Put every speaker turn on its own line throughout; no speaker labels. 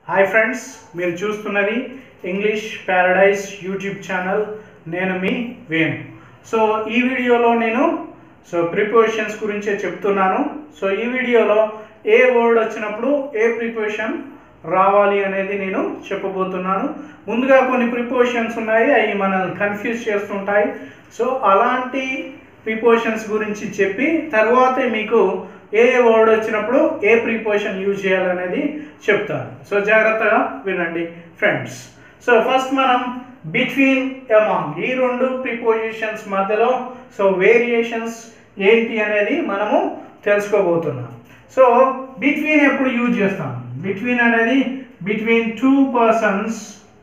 hi friends మీరు చూస్తున్నది English Paradise YouTube channel నేను మీ వేణు సో ఈ వీడియోలో నేను సో ప్రిపోజిషన్స్ గురించే చెప్తున్నాను సో ఈ వీడియోలో ఏ వర్డ్ వచ్చినప్పుడు ఏ ప్రిపోజిషన్ రావాలి అనేది నేను చెప్పబోతున్నాను ముందుగా కొన్ని ప్రిపోజిషన్స్ ఉన్నాయి అవి మనల్ని కన్ఫ్యూజ్ చేస్తుంటాయి సో అలాంటి ప్రిపోజిషన్స్ గురించి చెప్పి తర్వాతే మీకు ఏ వర్డ్ వచ్చినప్పుడు ఏ ప్రిపోజిషన్ యూజ్ చేయాలనేది చెప్తాను సో జాగ్రత్తగా వినండి ఫ్రెండ్స్ సో ఫస్ట్ మనం బిట్వీన్ అమాంగ్ ఈ రెండు ప్రిపోజిషన్స్ మధ్యలో సో వేరియేషన్స్ ఏంటి అనేది మనము తెలుసుకోబోతున్నాం సో బిట్వీన్ ఎప్పుడు యూజ్ చేస్తాం బిట్వీన్ అనేది between two persons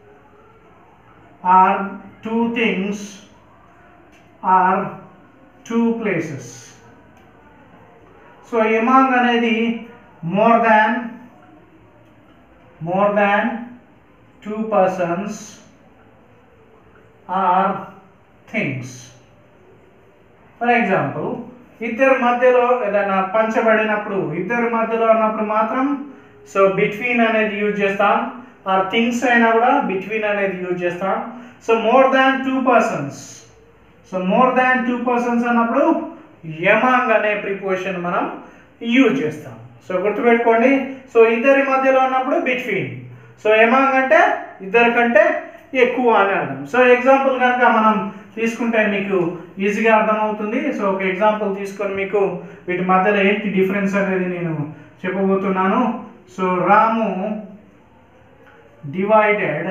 or two things or two places so among అనేది more than more than two persons or things for example ఇద్దరి మధ్యలో ఏదైనా పంచబడినప్పుడు ఇద్దరి మధ్యలో ఉన్నప్పుడు మాత్రం సో బిట్వీన్ అనేది యూజ్ చేస్తాం ఆర్ థింగ్స్ అయినా కూడా బిట్వీన్ అనేది యూజ్ చేస్తాం so more than two persons so more than two persons అన్నప్పుడు యమాంగ్ అనే ప్రిపోజిషన్ మనం యూజ్ చేస్తాం సో గుర్తుపెట్టుకోండి సో ఇద్దరి మధ్యలో ఉన్నప్పుడు బిట్వీన్ సో ఎమాంగ్ అంటే ఇద్దరి కంటే ఎక్కువ అని అర్థం సో ఎగ్జాంపుల్ కనుక మనం తీసుకుంటే మీకు ఈజీగా అర్థమవుతుంది సో ఒక ఎగ్జాంపుల్ తీసుకొని మీకు వీటి మధ్యలో ఏంటి డిఫరెన్స్ అనేది నేను చెప్పబోతున్నాను so Ramu divided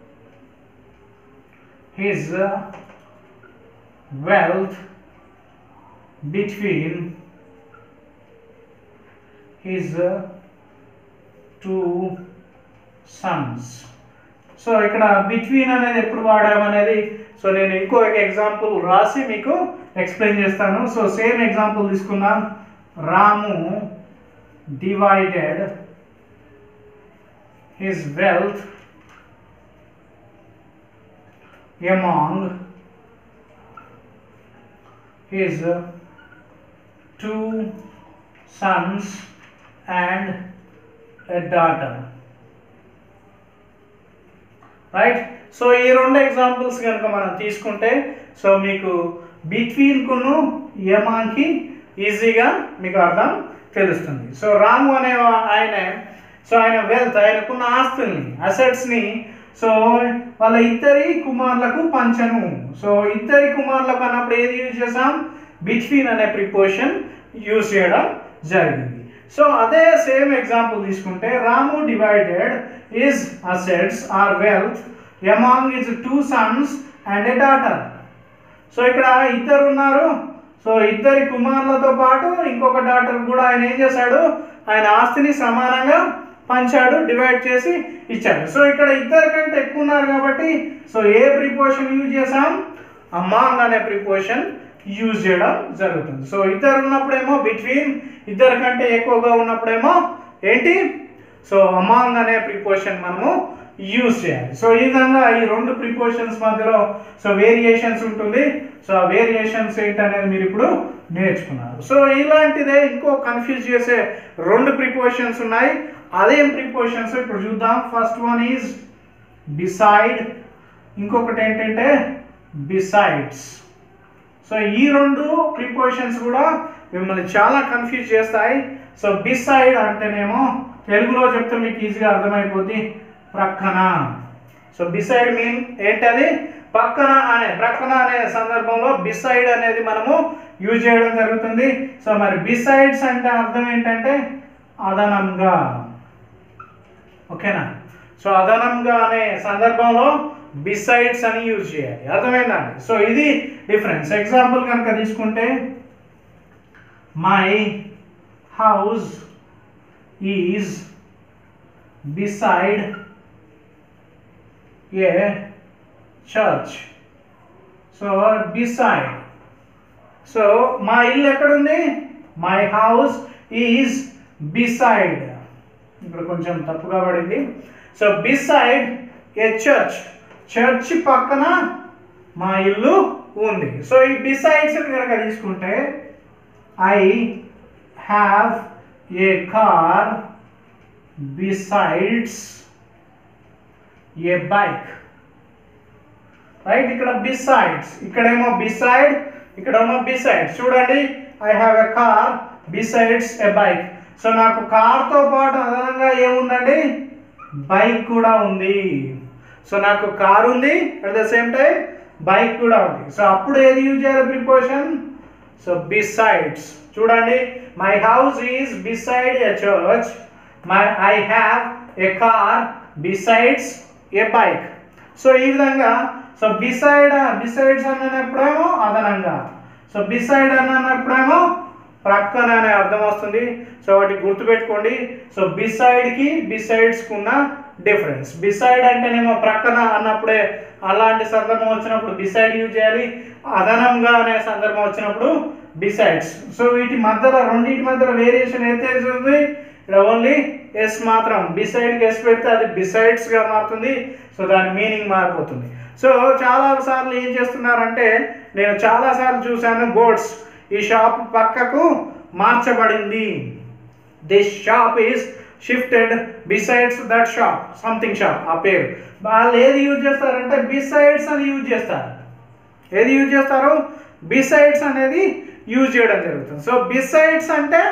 his wealth between his uh, two sons so ఇక్కడ బిట్వీన్ అనేది ఎప్పుడు వాడామనేది సో నేను ఇంకో ఎగ్జాంపుల్ రాసి మీకు ఎక్స్ప్లెయిన్ చేస్తాను సో సేమ్ ఎగ్జాంపుల్ తీసుకుందాం Ramu divided his wealth among his uh, two sons and a daughter right so ఈ రెండు ఎగ్జాంపుల్స్ కనుక మనం తీసుకుంటే సో మీకు బిట్వీన్ కును యమాన్కి ఈజీగా మీకు అర్థం తెలుస్తుంది సో రాము అనే ఆయన సో ఆయన వెల్త్ ఆయనకున్న ఆస్తుల్ని అసెట్స్ని సో వాళ్ళ ఇద్దరి కుమారులకు పంచను సో ఇద్దరి కుమారులకు అన్నప్పుడు ఏది యూజ్ చేసాం బిట్వీన్ అనే ప్రిపోజిషన్ యూజ్ చేయడం జరిగింది సో అదే సేమ్ ఎగ్జాంపుల్ తీసుకుంటే Ramu divided his assets or wealth among his two sons and a daughter so ఇక్కడ ఇద్దరు ఉన్నారు సో ఇద్దరి కుమారులతో పాటు ఇంకొక డాటర్ కూడా ఆయన ఏం చేశాడు ఆయన ఆస్తిని సమానంగా పంచాడు డివైడ్ చేసి ఇచ్చాడు సో ఇక్కడ ఇద్దరి కంటే ఎక్కువ ఉన్నారు కాబట్టి సో ఏ ప్రిపోజిషన్ యూజ్ చేసాం అమాంగ్ అనే ప్రిపోజిషన్ యూజ్ చేయడం జరుగుతుంది సో ఇద్దరు ఉన్నప్పుడేమో బిట్వీన్ ఇద్దరి కంటే ఎక్కువగా ఉన్నప్పుడేమో ఏంటి సో అమాంగ్ అనే ప్రిపోజిషన్ మనము యూజ్ చేయాలి సో ఈ విధంగా ఈ రెండు ప్రిపోజిషన్స్ మధ్యలో సో వేరియేషన్స్ ఉంటుంది సో ఆ వేరియేషన్స్ ఏంటనేది మీరు ఇప్పుడు నేర్చుకున్నారు సో ఇలాంటిదే ఇంకో కన్ఫ్యూజ్ చేసే రెండు ప్రిపోజిషన్స్ ఉన్నాయి అదేం ప్రిపోజిషన్స్ ఇప్పుడు చూద్దాం ఫస్ట్ వన్ ఈజ్ బిసైడ్ ఇంకొకటి ఏంటంటే బిసైడ్స్ సో ఈ రెండు ప్రిపోజిషన్స్ కూడా మిమ్మల్ని చాలా కన్ఫ్యూజ్ చేస్తాయి సో బిసైడ్ అంటేనేమో తెలుగులో చెప్తే మీకు ఈజీగా అర్థమైపోద్ది ప్రక్కన సో బిసైడ్ మీన్ ఏంటది పక్కన అనే ప్రక్కన అనే సందర్భంలో బిసైడ్ అనేది మనము యూజ్ చేయడం జరుగుతుంది సో మరి బిసైడ్స్ అంటే అర్థం ఏంటంటే అదనంగా ఓకేనా సో అదనంగా అనే సందర్భంలో బిసైడ్స్ అని యూజ్ చేయాలి అర్థమైందండి సో ఇది డిఫరెన్స్ ఎగ్జాంపుల్ కనుక తీసుకుంటే my house is beside a church so beside so మా ఇల్లు ఎక్కడుంది మై హౌస్ ఈజ్ బిసైడ్ ఇక్కడ కొంచెం తప్పుగా పడింది so beside a church church పక్కన మా ఇల్లు ఉంది సో ఈ బిసైడ్స్ కనుక తీసుకుంటే I have a car besides a bike right ఇక్కడ బిసైడ్స్ ఇక్కడేమో బిసైడ్ ఇక్కడేమో బిసైడ్ చూడండి I have a car besides a bike so నాకు కార్తో పాటు అదనంగా ఏముందండి బైక్ కూడా ఉంది సో నాకు కార్ ఉంది at the same time bike కూడా ఉంది సో అప్పుడు ఏది యూజ్ చేయాలి ప్రిపోషన్ సో బిసైడ్స్ చూడండి my house is beside a church my I have a car besides a bike so ఈ విధంగా సో బిసైడ్ బిసైడ్స్ అన్నప్పుడేమో అదనంగా సో బిసైడ్ అన్నప్పుడేమో ప్రక్కన అనే అర్థం వస్తుంది సో వాటి గుర్తుపెట్టుకోండి సో బిసైడ్కి బిసైడ్స్కి ఉన్న డిఫరెన్స్ బిసైడ్ అంటేనేమో ప్రక్కన అన్నప్పుడే అలాంటి సందర్భం వచ్చినప్పుడు బిసైడ్ యూజ్ చేయాలి అదనంగా అనే సందర్భం వచ్చినప్పుడు బిసైడ్స్ సో వీటి మధ్యలో రెండింటి మధ్యలో వేరియేషన్ అయితే ఉంది ఇక్కడ ఓన్లీ ఎస్ మాత్రం బిసైడ్కి ఎస్ పెడితే అది బిసైడ్స్గా మారుతుంది సో దాని మీనింగ్ మారిపోతుంది సో చాలా సార్లు ఏం చేస్తున్నారంటే నేను చాలా సార్లు చూశాను బోర్డ్స్ ఈ షాప్ పక్కకు మార్చబడింది this shop is shifted besides that shop something shop ఆ పేరు వాళ్ళు ఏది యూజ్ చేస్తారంటే బిసైడ్స్ అని యూజ్ చేస్తారు ఏది యూజ్ చేస్తారు బిసైడ్స్ అనేది యూజ్ చేయడం జరుగుతుంది సో బిసైడ్స్ అంటే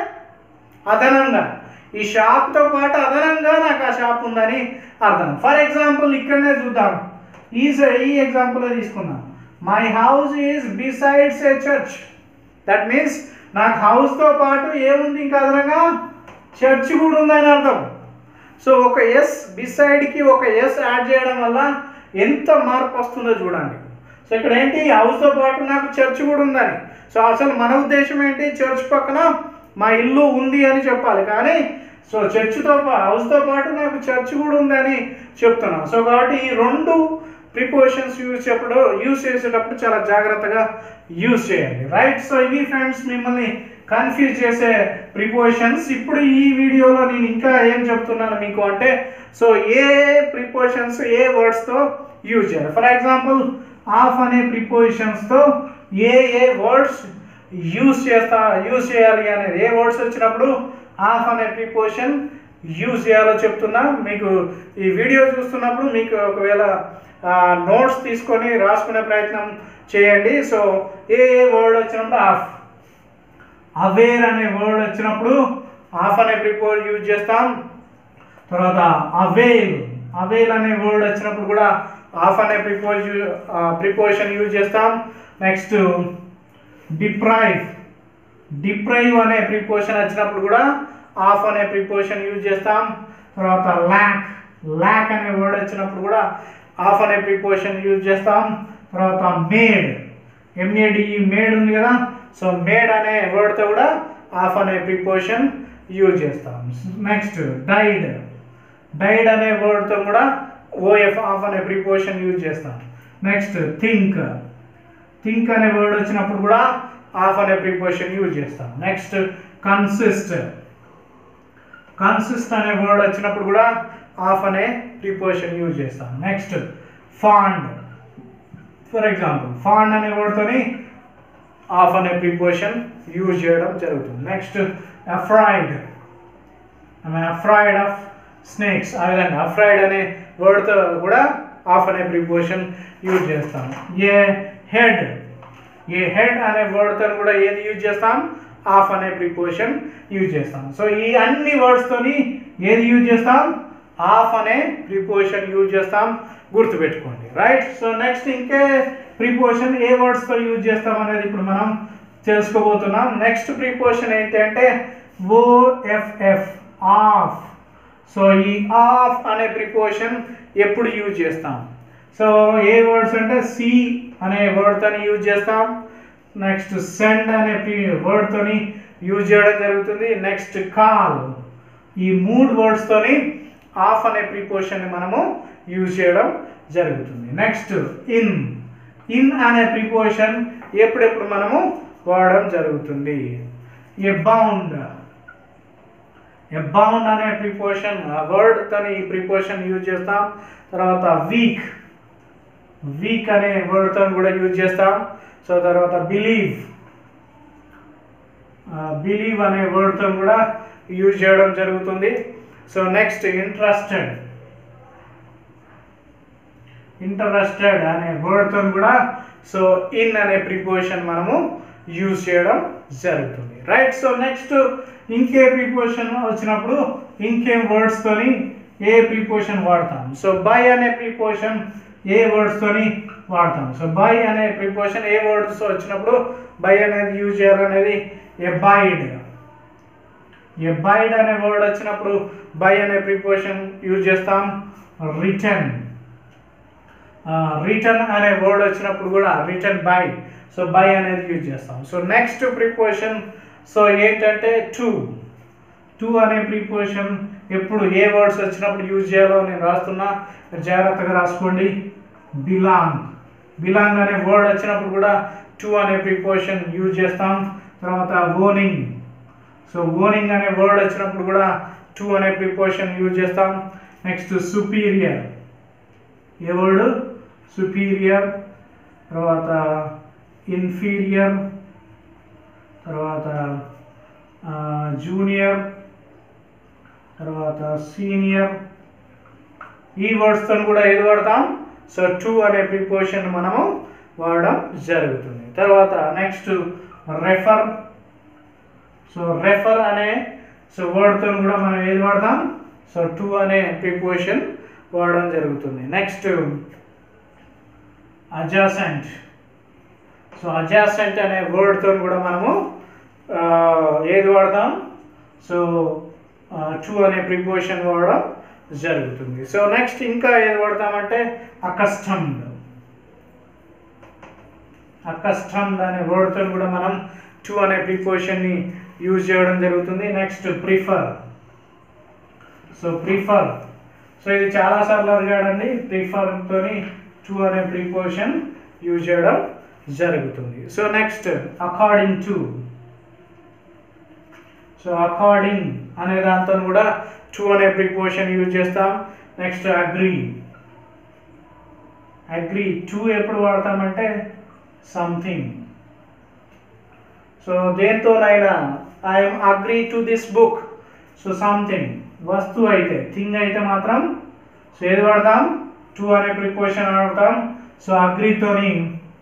అదనంగా ఈ షాప్తో పాటు అదనంగా నాకు ఆ షాప్ ఉందని అర్థం ఫర్ ఎగ్జాంపుల్ ఇక్కడనే చూద్దాం ఈ సై- ఈ ఎగ్జాంపుల్ తీసుకుందాం my house is besides a church that means నాకు హౌస్తో పాటు ఏముంది ఇంకా అదనంగా చర్చ్ కూడా ఉందని అర్థం సో ఒక ఎస్ బిసైడ్కి ఒక ఎస్ యాడ్ చేయడం వల్ల ఎంత మార్పు వస్తుందో చూడండి సో ఇక్కడ ఏంటి హౌస్తో పాటు నాకు చర్చ్ కూడా ఉందని సో అసలు మన ఉద్దేశం ఏంటి చర్చ్ పక్కన మా ఇల్లు ఉంది అని చెప్పాలి కానీ సో చర్చ్తో పా హౌస్తో పాటు నాకు చర్చ్ కూడా ఉందని చెప్తున్నాం సో కాబట్టి ఈ రెండు ప్రిపోజిషన్స్ యూజ్ చేపడు యూజ్ చేసేటప్పుడు చాలా జాగ్రత్తగా యూజ్ చేయండి రైట్ సో ఇవి ఫ్రెండ్స్ మిమ్మల్ని కన్ఫ్యూజ్ చేసే ప్రిపోజిషన్స్ ఇప్పుడు ఈ వీడియోలో నేను ఇంకా ఏం చెప్తున్నాను మీకు అంటే సో ఏ ప్రిపోజిషన్స్ ఏ వర్డ్స్తో యూజ్ చేయాలి ఫర్ ఎగ్జాంపుల్ ఆఫ్ అనే ప్రిపోజిషన్స్తో ఏ ఏ వర్డ్స్ యూజ్ చేస్తా యూజ్ చేయాలి అనేది ఏ వర్డ్స్ వచ్చినప్పుడు ఆఫ్ అనే ప్రిపోజిషన్ యూజ్ చేయాలో చెప్తున్నా మీకు ఈ వీడియో చూస్తున్నప్పుడు మీకు ఒకవేళ నోట్స్ తీసుకొని రాసుకునే ప్రయత్నం చేయండి సో ఏ ఏ వర్డ్ వచ్చినప్పుడు ఆఫ్ అవేర్ అనే వర్డ్ వచ్చినప్పుడు ఆఫ్ అనే ప్రిపోజ్ యూజ్ చేస్తాం తర్వాత అవేల్ అవేల్ అనే వర్డ్ వచ్చినప్పుడు కూడా ఆఫ్ అనే ప్రిపోజ్ ప్రిపోజిషన్ యూజ్ చేస్తాం నెక్స్ట్ డిప్రైవ్ డిప్రైవ్ అనే ప్రిపోజిషన్ వచ్చినప్పుడు కూడా ఆఫ్ అనే ప్రిపోజిషన్ యూజ్ చేస్తాం తర్వాత ల్యాక్ ల్యాక్ అనే వర్డ్ వచ్చినప్పుడు కూడా ఆఫ్ అనే ప్రిపోజిషన్ యూజ్ చేస్తాం తర్వాత మేడ్ ఎంఏడి మేడ్ ఉంది కదా సో మేడ్ అనే వర్డ్తో కూడా ఆఫ్ అనే ప్రిపోజిషన్ యూజ్ చేస్తాం నెక్స్ట్ డైడ్ డైడ్ అనే వర్డ్తో కూడా ఓఎఫ్ ఆఫ్ అనే ప్రిపోజిషన్ యూజ్ చేస్తాం నెక్స్ట్ థింక్ థింక్ అనే వర్డ్ వచ్చినప్పుడు కూడా ఆఫ్ అనే ప్రిపోజిషన్ యూజ్ చేస్తాం నెక్స్ట్ కన్సిస్ట్ కన్సిస్ట్ అనే వర్డ్ వచ్చినప్పుడు కూడా ఆఫ్ అనే ప్రిపోజిషన్ యూజ్ చేస్తాం next fond for example fond అనే వర్డ్తోని ఆఫ్ అనే ప్రిపోజిషన్ యూజ్ చేయడం జరుగుతుంది next afraid afraid of snakes ఆ విధంగా అఫ్రైడ్ అనే వర్డ్తో కూడా ఆఫ్ అనే ప్రిపోజిషన్ యూజ్ చేస్తాం ఏ హెడ్ ఏ హెడ్ అనే వర్డ్తో కూడా ఏది యూజ్ చేస్తాం ఆఫ్ అనే ప్రిపోజిషన్ యూజ్ చేస్తాం సో ఈ అన్ని వర్డ్స్తోని ఏది యూజ్ చేస్తాం ఆఫ్ అనే ప్రిపోజిషన్ యూజ్ చేస్తాం గుర్తుపెట్టుకోండి రైట్ సో నెక్స్ట్ ఇంకే ప్రిపోజిషన్ ఏ వర్డ్స్తో యూజ్ చేస్తాం అనేది ఇప్పుడు మనం తెలుసుకోబోతున్నాం నెక్స్ట్ ప్రిపోజిషన్ ఏంటి అంటే ఓఎఫ్ఎఫ్ ఆఫ్ సో ఈ ఆఫ్ అనే ప్రిపోజిషన్ ఎప్పుడు యూజ్ చేస్తాం సో ఏ వర్డ్స్ అంటే సి అనే వర్డ్తోని యూజ్ చేస్తాం నెక్స్ట్ సెండ్ అనే వర్డ్తోని యూజ్ చేయడం జరుగుతుంది నెక్స్ట్ కాల్ ఈ మూడు వర్డ్స్తోని ఆఫ్ అనే ప్రిపోజిషన్ని మనము యూజ్ చేయడం జరుగుతుంది నెక్స్ట్ ఇన్ ఇన్ అనే ప్రిపోజిషన్ ఎప్పుడెప్పుడు మనము వాడడం జరుగుతుంది ఏ బౌండ్ ఏ బౌండ్ అనే ప్రిపోజిషన్ వర్డ్ తోని ఈ ప్రిపోజిషన్ యూజ్ చేస్తాం తర్వాత వీక్ వీక్ అనే వర్డ్ తో కూడా యూజ్ చేస్తాం సో తర్వాత బిలీవ్ బిలీవ్ అనే వర్డ్ తో కూడా యూజ్ చేయడం జరుగుతుంది సో నెక్స్ట్ ఇంట్రెస్టెడ్ ఇంట్రెస్టెడ్ అనే వర్డ్తో కూడా సో ఇన్ అనే ప్రిపోజిషన్ మనము యూజ్ చేయడం జరుగుతుంది రైట్ సో నెక్స్ట్ ఇంకే ప్రిపోజిషన్ వచ్చినప్పుడు ఇంకేం వర్డ్స్ తోని ఏ ప్రిపోజిషన్ వాడతాం సో బై అనే ప్రిపోజిషన్ ఏ వర్డ్స్ తోని వాడతాం సో బై అనే ప్రిపోజిషన్ ఏ వర్డ్స్ వచ్చినప్పుడు బై అనేది యూజ్ చేయాలనేది ఎబైడ్ ఎబైడ్ అనే వర్డ్ వచ్చినప్పుడు బై అనే ప్రిపోజిషన్ యూజ్ చేస్తాం రిటర్న్ రిటర్న్ అనే వర్డ్ వచ్చినప్పుడు కూడా రిటర్న్ బై సో బై అనేది యూజ్ చేస్తాం సో నెక్స్ట్ ప్రిపోజిషన్ సో ఏంటంటే టు టు అనే ప్రిపోజిషన్ ఎప్పుడు ఏ వర్డ్స్ వచ్చినప్పుడు యూజ్ చేయాలో నేను రాస్తున్నా మీరు జాగ్రత్తగా రాసుకోండి బిలాంగ్ బిలాంగ్ అనే వర్డ్ వచ్చినప్పుడు కూడా టు అనే ప్రిపోజిషన్ యూజ్ చేస్తాం తర్వాత ఓనింగ్ సో ఓనింగ్ అనే వర్డ్ వచ్చినప్పుడు కూడా టు అనే ప్రిపోజిషన్ యూజ్ చేస్తాం నెక్స్ట్ సుపీరియర్ ఏ వర్డ్ సుపీరియర్ తర్వాత ఇన్ఫీరియర్ తర్వాత జూనియర్ తర్వాత సీనియర్ ఈ వర్డ్స్తో కూడా ఏది వాడతాం సో టు అనే ప్రిపోజిషన్ మనము వాడడం జరుగుతుంది తర్వాత నెక్స్ట్ రెఫర్ సో రెఫర్ అనే సో వర్డ్తో కూడా మనం ఏది వాడతాం సో టు అనే ప్రిపోజిషన్ వాడడం జరుగుతుంది నెక్స్ట్ అజాసెంట్ సో అజాసెంట్ అనే వర్డ్తో కూడా మనము ఆ, ఏది వాడతాం సో టు అనే ప్రిపోజిషన్ వాడడం జరుగుతుంది సో నెక్స్ట్ ఇంకా ఏది వాడతామంటే అకస్టమ్డ్ అకస్టమ్డ్ అనే వర్డ్తో కూడా మనం టు అనే ప్రిపోజిషన్ని యూజ్ చేయడం జరుగుతుంది next prefer so prefer so ఇది చాలా సార్లు అడిగాడండి ప్రిఫర్ తోని టు అనే ప్రిపోజిషన్ యూజ్ చేయడం జరుగుతుంది so next according to so according అనే దాంతో కూడా టు అనే ప్రిపోజిషన్ యూజ్ చేస్తాం నెక్స్ట్ అగ్రీ అగ్రీ టు ఎప్పుడు వాడతామంటే సంథింగ్ సో దేంతోనైనా I'm agree to this book so something వస్తువు అయితే థింగ్ అయితే మాత్రం సో ఏది వాడతాం టు అనే ప్రిపోజిషన్ వాడతాం సో అగ్రీతోని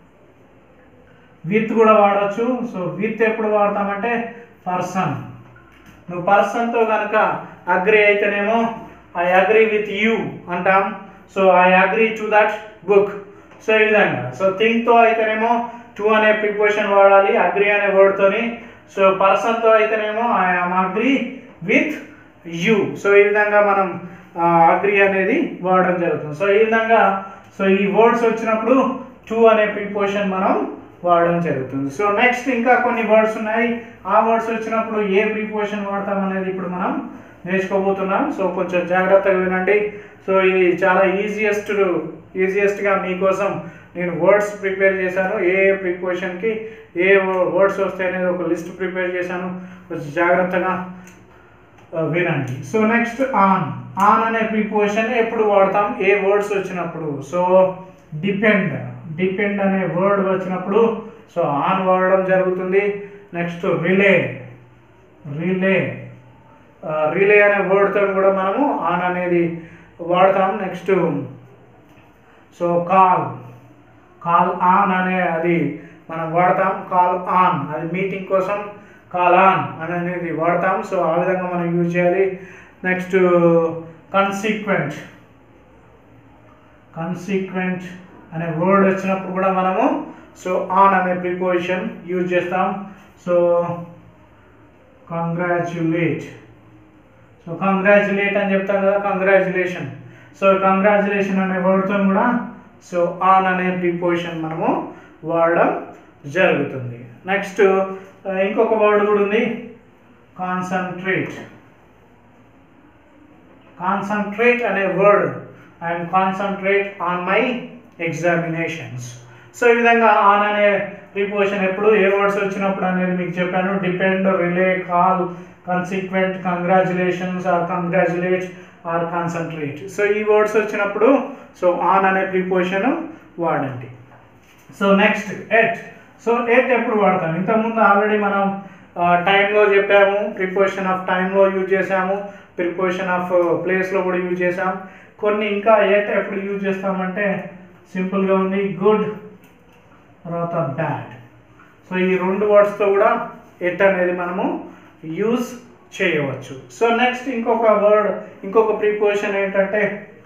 విత్ కూడా వాడచ్చు సో విత్ ఎప్పుడు వాడతామంటే పర్సన్ నువ్వు పర్సన్తో కనుక అగ్రి అయితేనేమో ఐ అగ్రి విత్ యూ అంటాం so I agree to that book so ఈ విధంగా సో థింగ్తో అయితేనేమో టు అనే ప్రిపోజిషన్ వాడాలి అగ్రి అనే వర్డ్తోని సో పర్సన్తో అయితేనేమో I am agree with you so ఈ విధంగా మనం అగ్రి అనేది వాడడం జరుగుతుంది సో ఈ విధంగా సో ఈ వర్డ్స్ వచ్చినప్పుడు టు అనే ప్రిపోజిషన్ మనం వాడడం జరుగుతుంది సో నెక్స్ట్ ఇంకా కొన్ని వర్డ్స్ ఉన్నాయి ఆ వర్డ్స్ వచ్చినప్పుడు ఏ ప్రిపోజిషన్ వాడతాం అనేది ఇప్పుడు మనం నేర్చుకోబోతున్నాం సో కొంచెం జాగ్రత్తగా వినండి సో ఇది చాలా ఈజియెస్ట్ ఈజియెస్ట్గా మీకోసం నేను వర్డ్స్ ప్రిపేర్ చేశాను ఏ ఏ ప్రిపోజిషన్కి ఏ వర్డ్స్ వస్తాయి అనేది ఒక లిస్ట్ ప్రిపేర్ చేశాను కొంచెం జాగ్రత్తగా ఆ, వినండి సో నెక్స్ట్ ఆన్ ఆన్ అనే ప్రిపోజిషన్ ఎప్పుడు వాడతాం ఏ వర్డ్స్ వచ్చినప్పుడు సో డిపెండ్ డిపెండ్ అనే వర్డ్ వచ్చినప్పుడు సో ఆన్ వాడడం జరుగుతుంది నెక్స్ట్ రిలే రిలే రిలే అనే వర్డ్తో కూడా మనము ఆన్ అనేది వాడతాం next so call call on అనే అది మనం వాడతాం కాల్ ఆన్ అది మీటింగ్ కోసం కాల్ ఆన్ అనేది వాడతాం సో ఆ విధంగా మనం యూజ్ చేయాలి నెక్స్ట్ కన్సీక్వెంట్ కన్సీక్వెంట్ అనే వర్డ్ వచ్చినప్పుడు కూడా మనము సో ఆన్ అనే ప్రిపోజిషన్ యూజ్ చేస్తాం సో కంగ్రాచులేట్ సో కంగ్రాచులేట్ అని చెప్తాం కదా కంగ్రాచులేషన్ సో కంగ్రాచులేషన్ అనే వర్డ్తో కూడా సో ఆన్ అనే ప్రిపోజిషన్ మనము వాడడం జరుగుతుంది నెక్స్ట్ ఇంకొక వర్డ్ కూడా ఉంది కాన్సన్ట్రేట్ కాన్సన్ట్రేట్ అనే word I'm concentrate on my examinations so ఈ విధంగా ఆన్ అనే ప్రిపోజిషన్ ఎప్పుడు ఏ వర్డ్స్ వచ్చినప్పుడు అనేది మీకు చెప్పాను depend rely call consequent congratulations or congratulate or concentrate so ఈ వర్డ్స్ వచ్చినప్పుడు సో ఆన్ అనే ప్రిపోజిషన్ వాడండి so next at so at ఎప్పుడు వాడతాం ఇంతకుముందు ఆల్రెడీ మనం టైంలో చెప్పాము ప్రిపోజిషన్ ఆఫ్ టైంలో యూజ్ చేసాము ప్రిపోజిషన్ ఆఫ్ ప్లేస్లో కూడా యూజ్ చేసాం కొన్ని ఇంకా ఎట్ ఎప్పుడు యూజ్ చేస్తామంటే సింపుల్గా ఉంది గుడ్ తర్వాత బ్యాడ్ సో ఈ రెండు వర్డ్స్తో కూడా ఎట్ అనేది మనము యూజ్ చేయవచ్చు సో నెక్స్ట్ ఇంకొక వర్డ్ ఇంకొక ప్రిపోజిషన్ ఏంటంటే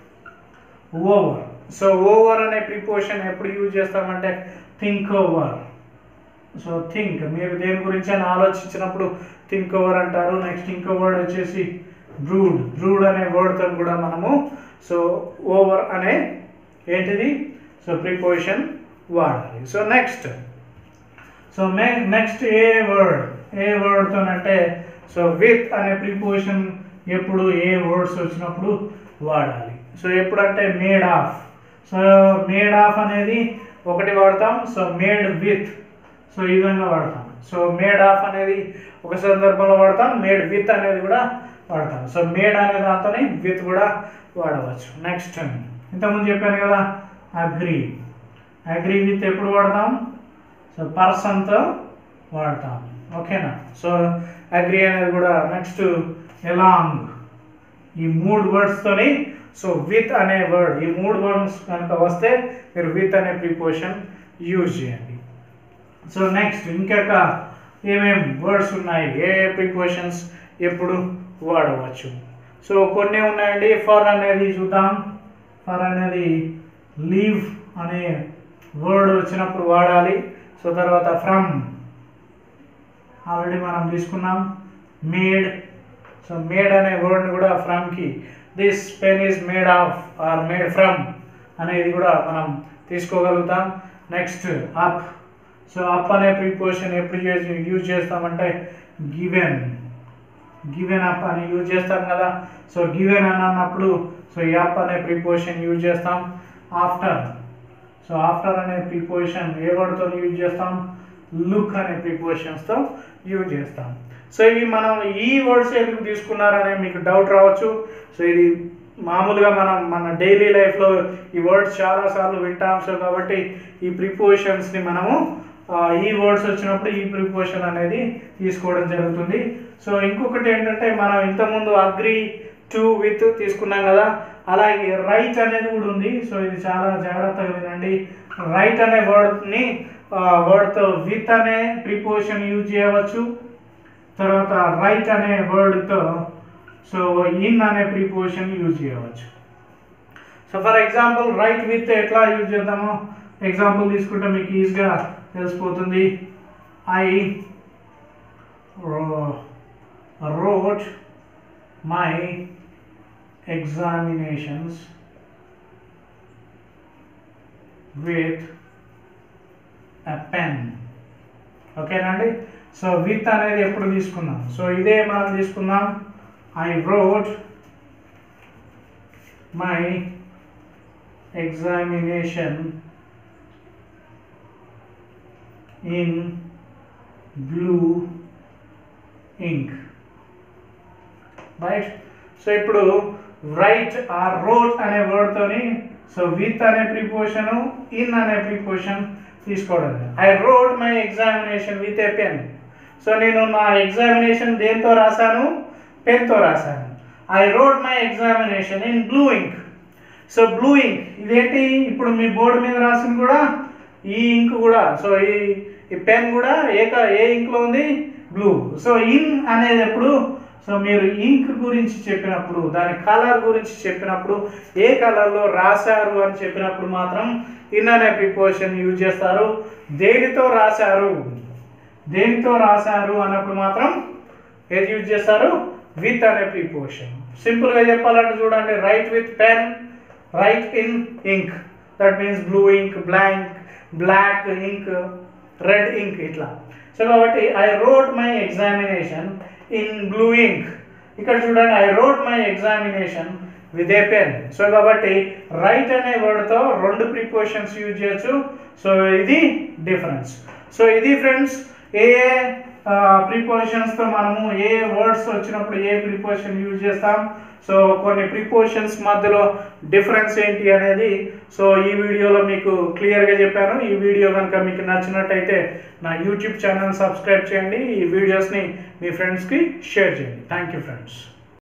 ఓవర్ సో ఓవర్ అనే ప్రిపోజిషన్ ఎప్పుడు యూజ్ చేస్తామంటే థింక్ ఓవర్ సో థింక్ మీరు దేని గురించి అని ఆలోచించినప్పుడు థింక్ ఓవర్ అంటారు నెక్స్ట్ ఇంకో వర్డ్ వచ్చేసి బ్రూడ్ బ్రూడ్ అనే వర్డ్తో కూడా మనము సో ఓవర్ అనే ఏంటిది సో ప్రిపోజిషన్ వాడాలి సో నెక్స్ట్ సో నే నెక్స్ట్ ఏ వర్డ్ ఏ వర్డ్తో అంటే సో విత్ అనే ప్రిపోజిషన్ ఎప్పుడు ఏ వర్డ్స్ వచ్చినప్పుడు వాడాలి సో ఎప్పుడంటే made of so made of అనేది ఒకటి వాడతాం సో మేడ్ విత్ సో ఈ విధంగా వాడతాం సో మేడ్ ఆఫ్ అనేది ఒక సందర్భంలో వాడతాం మేడ్ విత్ అనేది కూడా వాడతాం సో మేడ్ అనే దాంతోనే విత్ కూడా వాడవచ్చు నెక్స్ట్ ఇంతకుముందు చెప్పాను కదా అగ్రి అగ్రి విత్ ఎప్పుడు వాడతాం సో పర్సన్తో వాడతాం ఓకేనా సో అగ్రి అనేది కూడా నెక్స్ట్ ఎలాంగ్ ఈ మూడు వర్డ్స్తోని సో విత్ అనే వర్డ్ ఈ మూడు వర్డ్స్ కనుక వస్తే మీరు విత్ అనే ప్రిపోజిషన్ యూజ్ చేయండి సో నెక్స్ట్ ఇంకొక ఏమేం వర్డ్స్ ఉన్నాయి ఏ ప్రిపోజిషన్స్ ఎప్పుడు వాడవచ్చు సో కొన్ని ఉన్నాయండి ఫర్ అనేది చూద్దాం ఫర్ అనేది లీవ్ అనే వర్డ్ వచ్చినప్పుడు వాడాలి సో తర్వాత ఫ్రమ్ ఆల్రెడీ మనం తీసుకున్నాం మేడ్ సో మేడ్ అనే వర్డ్ని కూడా ఫ్రమ్కి this pen is made of or made from అనేది కూడా మనం తీసుకోగలుగుతాం నెక్స్ట్ అప్ సో అప్ అనే ప్రిపోజిషన్ ఎప్పుడు చేసి యూజ్ చేస్తామంటే గివెన్ గివెన్ అప్ అని యూజ్ చేస్తాం కదా సో గివెన్ అని అన్నప్పుడు సో ఈ అప్ అనే ప్రిపోజిషన్ యూజ్ చేస్తాం ఆఫ్టర్ సో ఆఫ్టర్ అనే ప్రిపోజిషన్ ఏ వర్డ్తో యూజ్ చేస్తాం లుక్ అనే ప్రిపోజిషన్స్తో యూజ్ చేస్తాం సో ఇవి మనం ఈ వర్డ్స్ ఎందుకు తీసుకున్నారనే మీకు డౌట్ రావచ్చు సో ఇది మామూలుగా మనం మన డైలీ లైఫ్లో ఈ వర్డ్స్ చాలాసార్లు వింటాం సో కాబట్టి ఈ ప్రిపోజిషన్స్ని మనము ఆ, ఈ వర్డ్స్ వచ్చినప్పుడు ఈ ప్రిపోజిషన్ అనేది తీసుకోవడం జరుగుతుంది సో ఇంకొకటి ఏంటంటే మనం ఇంతకుముందు అగ్రి టు విత్ తీసుకున్నాం కదా అలాగే రైట్ అనేది కూడా ఉంది సో ఇది చాలా జాగ్రత్తగా వినండి రైట్ అనే వర్డ్ని వర్డ్తో విత్ అనే ప్రిపోజిషన్ యూజ్ చేయవచ్చు తర్వాత రైట్ అనే వర్డ్తో సో ఇన్ అనే ప్రిపోజిషన్ యూజ్ చేయవచ్చు so for example write with ఎట్లా యూజ్ చేద్దామో ఎగ్జాంపుల్ తీసుకుంటే మీకు ఈజీగా తెలిసిపోతుంది I wrote my examinations with a pen ఓకేనండి సో విత్ అనేది ఎప్పుడు తీసుకున్నాం సో ఇదే మనం తీసుకుందాం I wrote my examination in blue ink right so ఇప్పుడు రైట్ ఆ రోట్ అనే వర్డ్తోని సో విత్ అనే ప్రిపోషన్ ఇన్ అనే ప్రిపోషన్ తీసుకోవడం I wrote my examination with a pen so నేను నా ఎగ్జామినేషన్ దేంతో రాశాను పెన్తో రాశాను I wrote my examination in blue ink so blue ink ఇదేంటి ఇప్పుడు మీ బోర్డు మీద రాసింది కూడా ఈ ఇంక్ కూడా సో ఈ ఈ పెన్ కూడా ఏ క- ఏ ఇంక్లో ఉంది బ్లూ సో ఇన్ అనేది ఎప్పుడు సో మీరు ఇంక్ గురించి చెప్పినప్పుడు దాని కలర్ గురించి చెప్పినప్పుడు ఏ కలర్లో రాశారు అని చెప్పినప్పుడు మాత్రం ఇన్ అనే ప్రిపోజిషన్ యూజ్ చేస్తారు దేనితో రాశారు దేనితో రాశారు అన్నప్పుడు మాత్రం ఏది యూజ్ చేస్తారు విత్ అనే ప్రిపోజిషన్ సింపుల్గా చెప్పాలంటే చూడండి write with pen write in ink that means blue ink blank black ink red ink ఇట్లా సో కాబట్టి I wrote my examination in blue ink ఇక్కడ చూడండి I wrote my examination with a pen so కాబట్టి write అనే వర్డ్తో రెండు prepositions use చేయొచ్చు so ఇది డిఫరెన్స్ సో ఇది ఫ్రెండ్స్ ఏ ఏ ప్రిపోజిషన్స్తో మనము ఏ వర్డ్స్ వచ్చినప్పుడు ఏ ప్రిపోజిషన్ యూజ్ చేస్తాం సో కొన్ని ప్రిపోజిషన్స్ మధ్యలో డిఫరెన్స్ ఏంటి అనేది సో ఈ వీడియోలో మీకు క్లియర్గా చెప్పాను ఈ వీడియో కనుక మీకు నచ్చినట్టయితే నా యూట్యూబ్ ఛానల్ సబ్స్క్రైబ్ చేయండి ఈ వీడియోస్ని మీ ఫ్రెండ్స్కి షేర్ చేయండి థ్యాంక్ యూ ఫ్రెండ్స్